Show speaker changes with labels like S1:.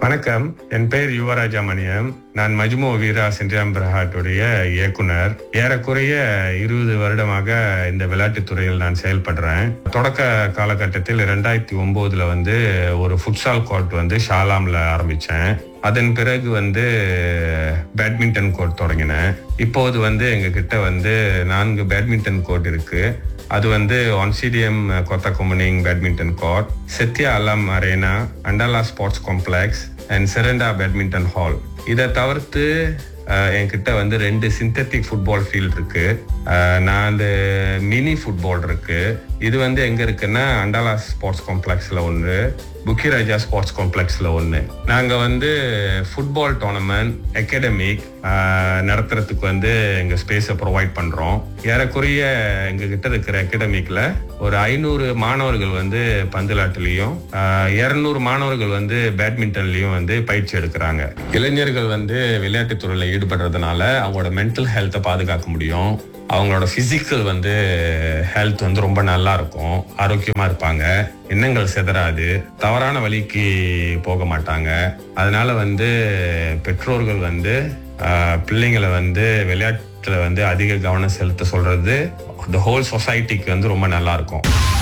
S1: வணக்கம் என் பெயர் யுவராஜா மணியம் நான் மஜ்மோ வீரா சென்றியாம் பிரஹாட்டுடைய இயக்குனர் ஏறக்குறைய இருபது வருடமாக இந்த விளையாட்டுத் துறையில் நான் செயல்படுறேன் தொடக்க காலகட்டத்தில் இரண்டாயிரத்தி ஒன்பதுல வந்து ஒரு ஃபுட்சால் கோர்ட் வந்து ஷாலாம்ல ஆரம்பிச்சேன் அதன் பிறகு வந்து பேட்மிண்டன் கோர்ட் தொடங்கினேன் இப்போது வந்து எங்க கிட்ட வந்து நான்கு பேட்மிண்டன் கோர்ட் இருக்கு அது வந்து ஒன்சிடிஎம் Kota Kemuning badminton court Setia Alam arena அண்டாலா sports complex and Serenda badminton hall இதை தவிர்த்து அஹ், என்கிட்ட வந்து ரெண்டு சிந்தட்டிக் ஃபுட்பால் ஃபீல்ட் இருக்கு அஹ், நான் அந்த மினி ஃபுட்பால் இருக்கு இது வந்து எங்க இருக்குன்னா அண்டாலா ஸ்போர்ட்ஸ் காம்ப்ளெக்ஸ்ல ஒன்று புக்கிராஜா ஸ்போர்ட்ஸ் காம்ப்ளெக்ஸ்ல ஒன்று நாங்க வந்து ஃபுட்பால் டோர்னமெண்ட் அகாடமிக் நடத்துறதுக்கு வந்து எங்க ஸ்பேஸை ப்ரொவைட் பண்றோம் ஏறக்குறைய எங்க கிட்ட இருக்கிற அகாடமிக்ல ஒரு ஐநூறு மாணவர்கள் வந்து பந்துலாட்டுலயும் இருநூறு மாணவர்கள் வந்து பேட்மிண்டன்லயும் வந்து பயிற்சி எடுக்கிறாங்க இளைஞர்கள் வந்து விளையாட்டுத் துறையில ஈடுபடுறதுனால அவங்களோட மென்டல் ஹெல்த்தை பாதுகாக்க முடியும் அவங்களோட பிசிக்கல் வந்து ஹெல்த் வந்து ரொம்ப நல்லா இருக்கும் ஆரோக்கியமா இருப்பாங்க எண்ணங்கள் சிதறாது தவறான வழிக்கு போக மாட்டாங்க அதனால வந்து பெற்றோர்கள் வந்து ஆஹ், பிள்ளைங்களை வந்து விளையாட்டுல வந்து அதிக கவனம் செலுத்த சொல்றது the ஹோல் சொசைட்டிக்கு வந்து ரொம்ப நல்லா இருக்கும்